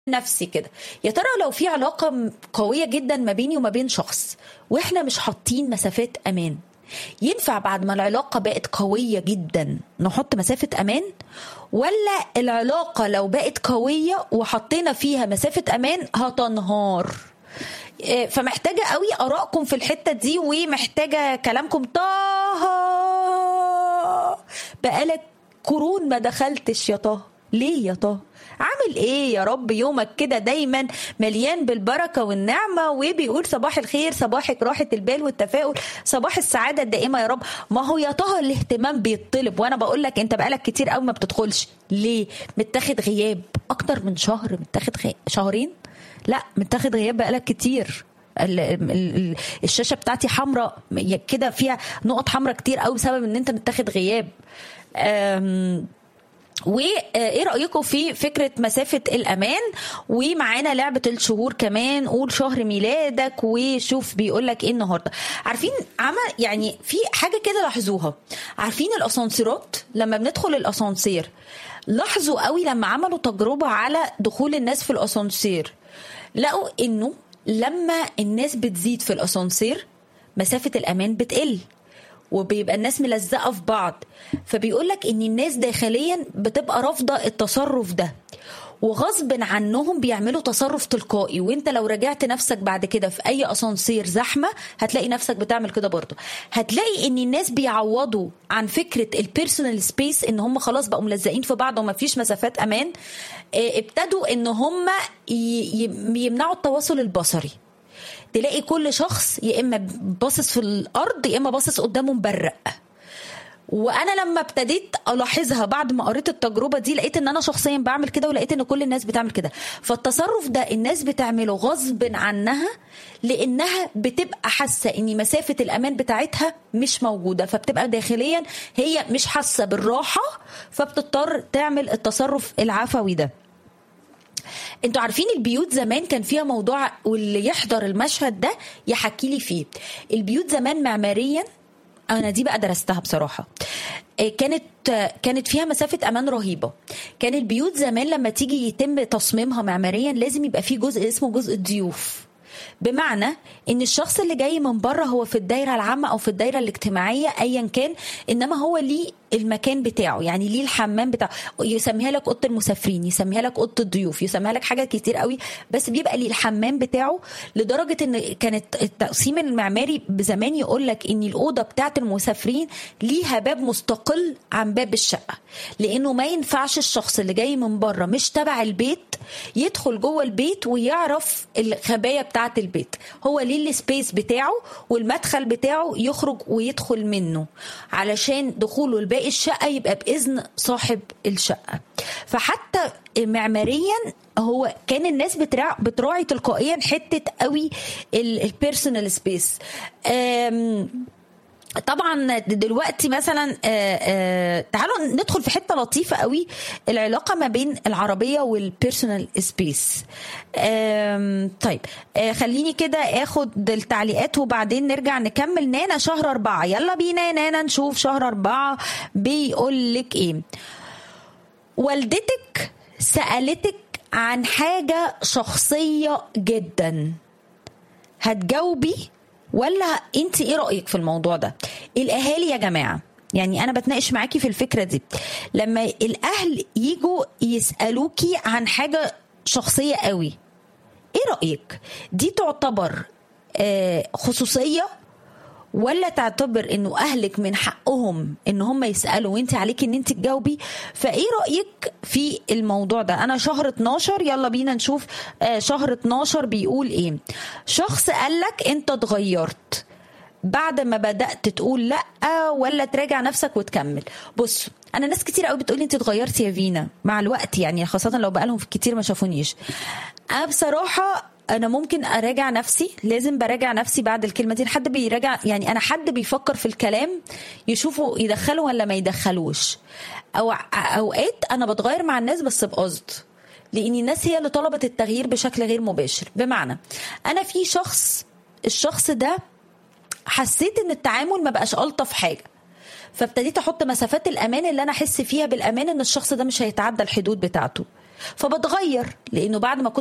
نفسي كده يا ترى لو في علاقه م- قويه جدا ما بيني وما بين شخص واحنا مش حاطين مسافات امان ينفع بعد ما العلاقه بقت قويه جدا نحط مسافه امان ولا العلاقه لو بقت قويه وحطينا فيها مسافه امان هتنهار إيه، فمحتاجه قوي ارائكم في الحته دي ومحتاجه كلامكم طه بقالك قرون ما دخلتش يا طه ليه يا طه عامل ايه يا رب يومك كده دايما مليان بالبركه والنعمه وبيقول صباح الخير صباحك راحه البال والتفاؤل صباح السعاده الدائمه يا رب ما هو يا طه الاهتمام بيطلب وانا بقول لك انت بقالك كتير قوي ما بتدخلش ليه متاخد غياب اكتر من شهر متاخد غي... شهرين لا متاخد غياب بقالك كتير ال- ال- ال- الشاشه بتاعتي حمراء كده فيها نقط حمراء كتير قوي بسبب ان انت متاخد غياب أم وايه رايكم في فكره مسافه الامان ومعانا لعبه الشهور كمان قول شهر ميلادك وشوف بيقول لك ايه النهارده عارفين عمل يعني في حاجه كده لاحظوها عارفين الاسانسيرات لما بندخل الاسانسير لاحظوا قوي لما عملوا تجربه على دخول الناس في الاسانسير لقوا انه لما الناس بتزيد في الاسانسير مسافه الامان بتقل وبيبقى الناس ملزقه في بعض فبيقول لك ان الناس داخليا بتبقى رافضه التصرف ده وغصب عنهم بيعملوا تصرف تلقائي وانت لو راجعت نفسك بعد كده في اي اسانسير زحمه هتلاقي نفسك بتعمل كده برضه هتلاقي ان الناس بيعوضوا عن فكره البيرسونال سبيس ان هم خلاص بقوا ملزقين في بعض وما فيش مسافات امان اه، ابتدوا ان هم ي- ي- يمنعوا التواصل البصري تلاقي كل شخص يا اما باصص في الارض يا اما باصص قدامه مبرق وانا لما ابتديت الاحظها بعد ما قريت التجربه دي لقيت ان انا شخصيا بعمل كده ولقيت ان كل الناس بتعمل كده فالتصرف ده الناس بتعمله غصب عنها لانها بتبقى حاسه ان مسافه الامان بتاعتها مش موجوده فبتبقى داخليا هي مش حاسه بالراحه فبتضطر تعمل التصرف العفوي ده انتوا عارفين البيوت زمان كان فيها موضوع واللي يحضر المشهد ده يحكي لي فيه البيوت زمان معماريا انا دي بقى درستها بصراحه آه، كانت آه، كانت فيها مسافه امان رهيبه كان البيوت زمان لما تيجي يتم تصميمها معماريا لازم يبقى فيه جزء اسمه جزء الضيوف بمعنى ان الشخص اللي جاي من بره هو في الدايره العامه او في الدايره الاجتماعيه ايا كان انما هو ليه المكان بتاعه يعني ليه الحمام بتاعه يسميها لك اوضه المسافرين يسميها لك اوضه الضيوف يسميها لك حاجات كتير قوي بس بيبقى ليه الحمام بتاعه لدرجه ان كانت التقسيم المعماري زمان يقول لك ان الاوضه بتاعه المسافرين ليها باب مستقل عن باب الشقه لانه ما ينفعش الشخص اللي جاي من بره مش تبع البيت يدخل جوه البيت ويعرف الخبايا بتاعه البيت هو ليه السبيس بتاعه والمدخل بتاعه يخرج ويدخل منه علشان دخوله لباقي الشقه يبقى باذن صاحب الشقه فحتى معماريا هو كان الناس بتراعي, بتراعي تلقائيا حته قوي البيرسونال سبيس طبعا دلوقتي مثلا آه، آه، تعالوا ندخل في حته لطيفه قوي العلاقه ما بين العربيه والبيرسونال سبيس طيب آه، خليني كده اخد التعليقات وبعدين نرجع نكمل نانا شهر أربعة يلا بينا يا نانا نشوف شهر أربعة بيقول لك ايه والدتك سألتك عن حاجة شخصية جدا هتجاوبي ولا انت ايه رايك في الموضوع ده الاهالي يا جماعه يعني انا بتناقش معاكي في الفكره دي لما الاهل يجوا يسالوكي عن حاجه شخصيه قوي ايه رايك دي تعتبر آه، خصوصيه ولا تعتبر انه اهلك من حقهم ان هم يسالوا وانت عليك ان انت تجاوبي فايه رايك في الموضوع ده انا شهر 12 يلا بينا نشوف آه، شهر 12 بيقول ايه شخص قالك انت اتغيرت بعد ما بدات تقول لا ولا تراجع نفسك وتكمل بص انا ناس كتير قوي بتقول لي انت اتغيرتي يا فينا مع الوقت يعني خاصه لو بقالهم كتير ما شافونيش انا بصراحه انا ممكن اراجع نفسي لازم براجع نفسي بعد الكلمه دي حد بيراجع يعني انا حد بيفكر في الكلام يشوفه يدخله ولا ما يدخلوش او اوقات انا بتغير مع الناس بس بقصد لان الناس هي اللي طلبت التغيير بشكل غير مباشر بمعنى انا في شخص الشخص ده حسيت ان التعامل ما بقاش الطف حاجه فابتديت احط مسافات الامان اللي انا احس فيها بالامان ان الشخص ده مش هيتعدى الحدود بتاعته فبتغير لانه بعد ما كنت